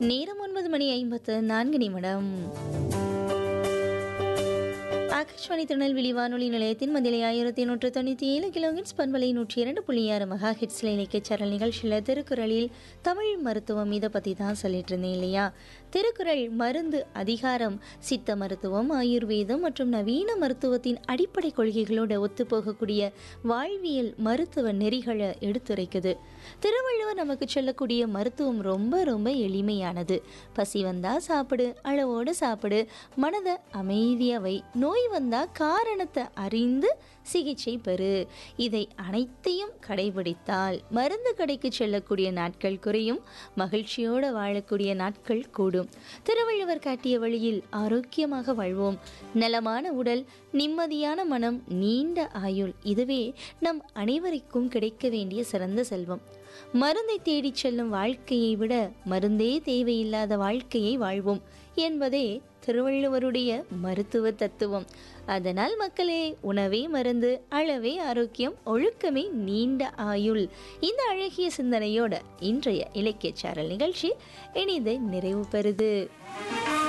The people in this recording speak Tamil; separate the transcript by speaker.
Speaker 1: நேரம் ஒன்பது மணி ஐம்பத்து நான்கு நிமிடம் ஆகாஷ்வாணி திருநெல்வேலி வானொலி நிலையத்தின் மதிலை ஆயிரத்தி நூற்று தொண்ணூற்றி ஏழு கிலோஹிட்ஸ் பண்பலை நூற்றி இரண்டு புள்ளி ஆறு மெகா ஹிட்ஸில் இணைக்க சேனல் நிகழ்ச்சியில் திருக்குறளில் தமிழ் மருத்துவம் இதை பற்றி தான் சொல்லிட்டு இருந்தேன் இல்லையா திருக்குறள் மருந்து அதிகாரம் சித்த மருத்துவம் ஆயுர்வேதம் மற்றும் நவீன மருத்துவத்தின் அடிப்படை கொள்கைகளோடு ஒத்துப்போகக்கூடிய வாழ்வியல் மருத்துவ நெறிகளை எடுத்துரைக்குது திருவள்ளுவர் நமக்கு சொல்லக்கூடிய மருத்துவம் ரொம்ப ரொம்ப எளிமையானது பசி வந்தா சாப்பிடு அளவோடு சாப்பிடு மனதை அமைதியாவை நோய் வந்தா காரணத்தை அறிந்து சிகிச்சை பெறு இதை அனைத்தையும் கடைபிடித்தால் மருந்து கடைக்கு செல்லக்கூடிய நாட்கள் குறையும் மகிழ்ச்சியோடு வாழக்கூடிய நாட்கள் கூடும் திருவள்ளுவர் காட்டிய வழியில் ஆரோக்கியமாக வாழ்வோம் நலமான உடல் நிம்மதியான மனம் நீண்ட ஆயுள் இதுவே நம் அனைவருக்கும் கிடைக்க வேண்டிய சிறந்த செல்வம் மருந்தை தேடிச் செல்லும் வாழ்க்கையை விட மருந்தே தேவையில்லாத வாழ்க்கையை வாழ்வோம் என்பதே திருவள்ளுவருடைய மருத்துவ தத்துவம் அதனால் மக்களே உணவே மருந்து அளவே ஆரோக்கியம் ஒழுக்கமே நீண்ட ஆயுள் இந்த அழகிய சிந்தனையோட இன்றைய இலக்கிய சாரல் நிகழ்ச்சி இனிதை நிறைவு பெறுது